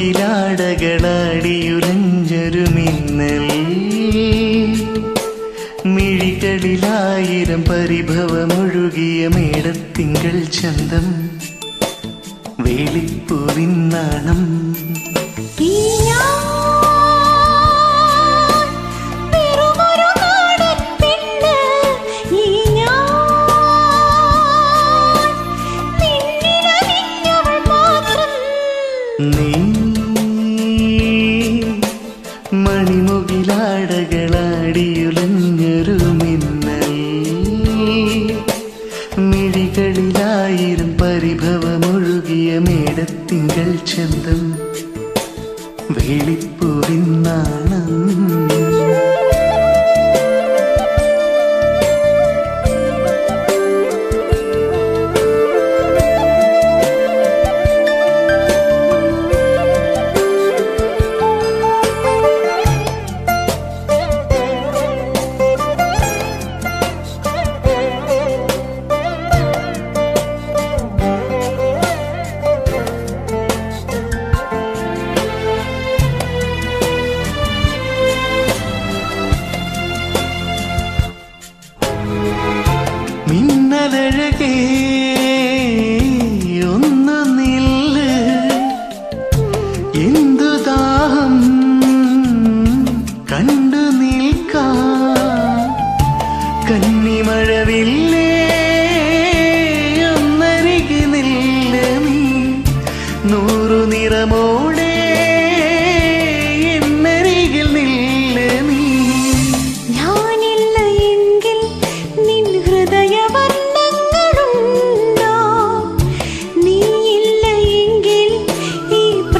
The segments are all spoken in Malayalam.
മണിമുകിലാടകളാടിയുലഞ്ഞൊരു മിന്നൽ മിഴികളിലായിരം പരിഭവമൊഴുകിയ മേടത്തിങ്കൾ ചന്തം വേളിപ്പൂവിൻ നാണം ഈ ഞാൻ വെറുമൊരു നാടൻ പെണ്ണ്. ഈ ഞാൻ നിന്നിലലിഞ്ഞവൾ മാത്രം. നീ മണിമുകിലാടകളാടിയുലഞ്ഞൊരു മിന്നൽ മിഴികളിലായിരം പരിഭവമൊഴുകിയ മേടത്തിങ്കൾ ചന്തം വേളിപ്പൂവിൻ നാണം മിന്നലഴകേ ഒന്ന് നില്ല് എന്തു ദാഹം കണ്ടു നിൽക്കാം കന്നിമഴവില്ലേ ഒന്നരികെ നില്ല നീ നൂറു നിറമോടെ എന്നരികിൽ നില്ല നീ ഞാനില്ല എങ്കിൽ നിൻ ഹൃദയവർണ്ണങ്ങളുണ്ടോ? നീയില്ല എങ്കിൽ ഈ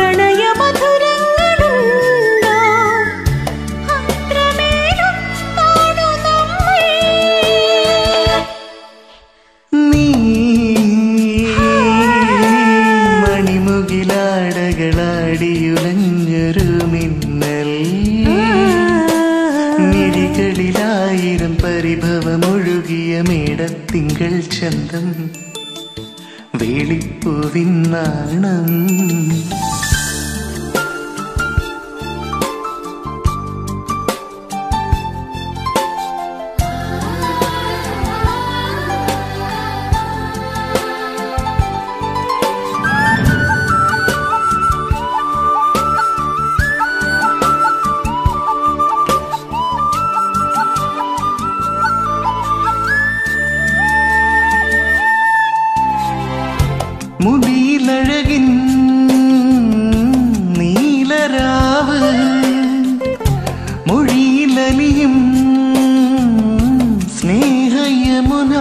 പ്രണയമധുരങ്ങളുണ്ടോ? അത്രമേലൊന്നാണു നമ്മൾ. നീ മണിമുകിലാടകളാടിയുലഞ്ഞൊരു മിന്നൽ മിഴികളിലായിരം പരിഭവമൊഴുകിയ മേടത്തിങ്കൾ ചന്തം വേളിപ്പൂവിൻ നാണം മുടിയിലഴകിൻ നീലരാവ് മൊഴിയിലലിയും സ്നേഹയമുന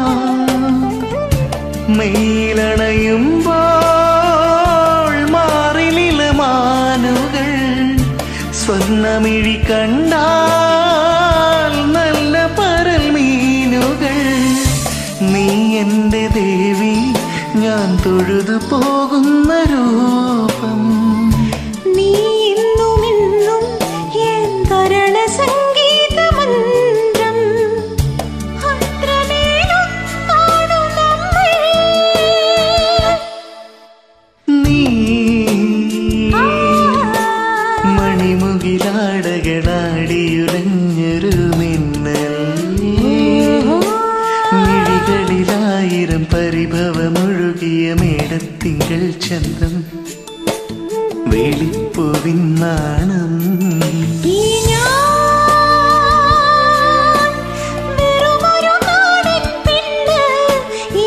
മെയിലണയുമ്പോൾ മാറിലില മാനുകൾ സ്വർണ്ണമിഴി കണ്ടാൽ നല്ല പരൽ മീനുകൾ നീ എൻ്റെ ദേവി ഞാൻ തൊഴുതു പോകുന്ന രൂപം നീ ഇന്നുമിന്നും എൻ കരള സംഗീതമന്ത്രം. അത്രമേലൊന്നാണു നമ്മൾ. നീ മണിമുകിലാടകളാടിയുലഞ്ഞൊരു മിന്നൽ മിഴികളിലായിരം പരിഭവമൊഴുകിയ മേടത്തിങ്കൾ ചന്തം വേളിപ്പൂവിൻ നാണം ഈ ഞാൻ വെറുമൊരു നാടൻ പെണ്ണ്. ഈ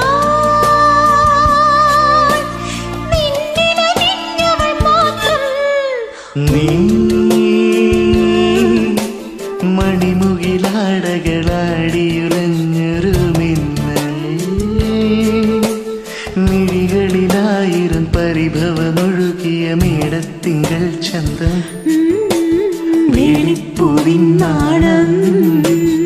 ഞാൻ നിന്നിലലിഞ്ഞവൾ മാത്രം. നീ മണിമുകിലാടകളാടിയുലഞ്ഞൊരു മിന്നൽ മിഴികളിലായിരം പരിഭവമൊഴുകിയ മേടത്തിങ്കൾ ചന്തം വേളിപ്പൂവിൻ നാണം